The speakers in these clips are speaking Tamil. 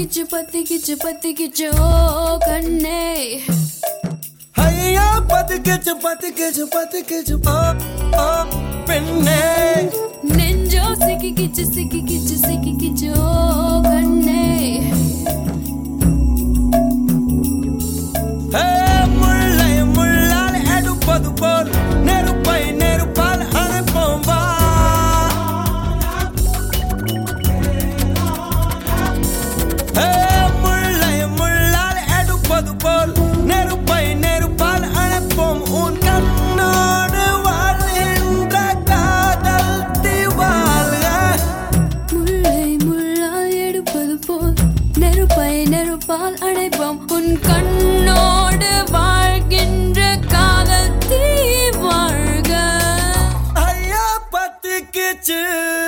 பத்திக்கிச்சு பத்திக்கிச்சு பத்திக்கிச்சு ஓ கண்ணே ஐயா பத்துக்கிச்சு பத்துக்கிச்சு பத்துக்கிச்சு ஆ, ஆ, பெண்ணே நெஞ்சோ சிக்கிக்கிச்சு சிக்கிக்கிச்சு சிக்கிக்கிச்சு ஓ கண்ணே ஏ, முள்ளை முள்ளால் எடுப்பது போல் நெருப்பை நெருப்பால் அணைப்போம் வா ஏ, முள்ளை முள்ளால் எடுப்பது போல் நெருப்பை நெருப்பால் அணைப்போம் உன் கண்ணோடு வாழ்கின்ற காதல் திவால்க முள்ளை முள்ளால் எடுப்பது போல் நெருப்பை நெருப்பால் அடைப்போம் உன் கண்ணோடு வாழ்கின்ற காதல் தீ வாழ்க ஐயா பத்துக்குச்சு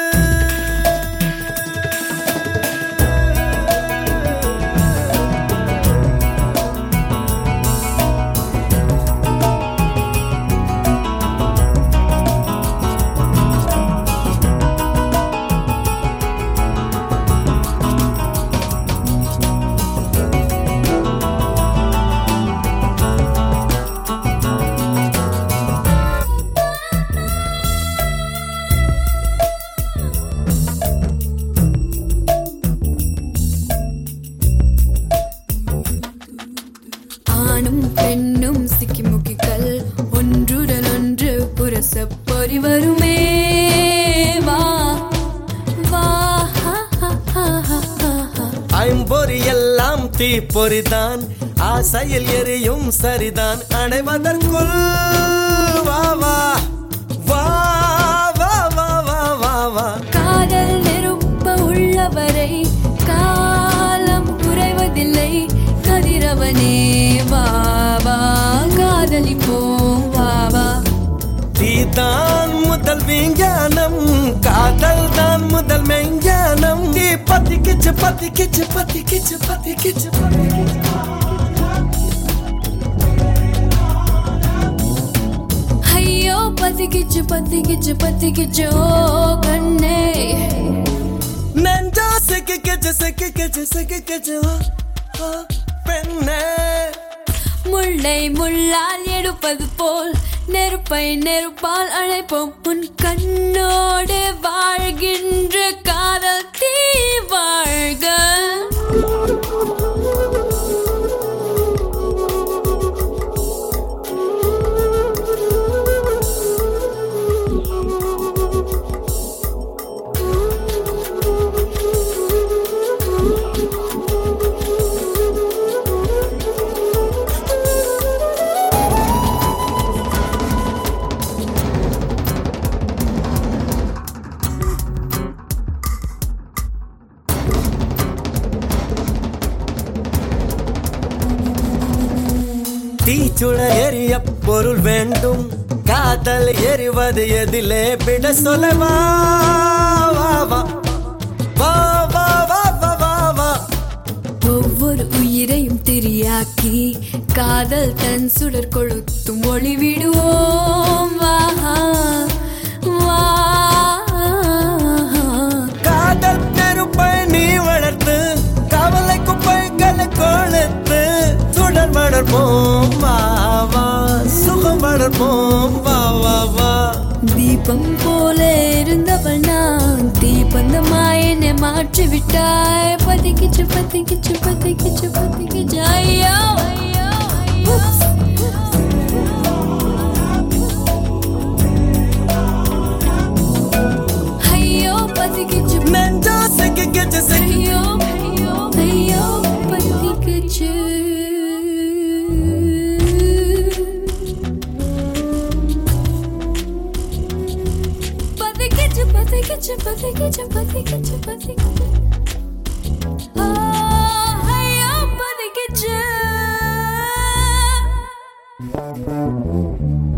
ஆணும் பெண்ணும் சிக்கி முக்கிகள் ஒன்றுடன் ஒன்று புரச பொறி வருமே வா வா ஹா, ஹா, ஹா, ஹா, ஹா, ஹா. ஐம்பொறி எல்லாம் தீப்பொறிதான் ஆசையில் எரியும் சரிதான் அடைவதற்குள் வா வா வா வா வா வா வா வா காதல் நெருப்ப உள்ளவரை காலம் குறைவதில்லை கதிரவனே வா வா காதலிப்போம் வா வா தீதான் முதல் விஞ்ஞானம் காதல் தான் முதல் மெஞ்ஞானம் நீ பத்திக்கிச்சு பத்திக்கிச்சு பத்திக்கிச்சு பத்திக்கிச்சு பத்திக்கிச்சு ஐயோ பத்திக்கிச்சு பத்திக்கிச்சு பத்திக்கிச்சு ஓ கண்ணே நெஞ்சா சிக்கிக்கிச்சு சிக்கிக்கிச்சு சிக்கிக்கிச்சு ஆ, ஆ, பெண்ணே முள்ளை முள்ளால் எடுப்பது போல் நெருப்பை நெருப்பால் அழைப்போம் உன் கண்ணோடு வாழ்கின்ற காதல் தீ வாழ்க தீச்சுட எரிய பொருள் வேண்டும் காதல் எரிவது எதிலே விட சொல்லவா வா வா வா வா வா வா வா வா ஒவ்வொரு உயிரையும் திரியாக்கி காதல் தன் சுடர் கொளுத்தும் ஒளி விடுவோம் வா வா காதல் நெருப்பை நீ வளர்த்து கவலை குப்பைகளை கொளுத்து சுடர் வளர்ப்போம் வா வா சுகம் வளர்ப்போம் வா வா வா தீபம் போல இருந்தவள் நான் தீபந்தமாய் என்னை மாற்றி விட்டாய் பத்திக்கிச்சு பத்திக்கிச்சு பத்திக்கிச்சு பத்திக்கிச்சு ஐயோ ஐயோ ஐயோ ஐயோ பத்திக்கிச்சு நெஞ்சா சிக்கிக்கிச்சு சிக்கி ஐயோ ஐயோ ஐயோ பத்திக்கிச்சு பத்திக்கிச்சு பத்திக்கிச்சு பத்திக்கிச்சு பத்திக்கிச்சு பத்திக்கிச்சு ஆ, ஐயோ பத்திக்கிச்சு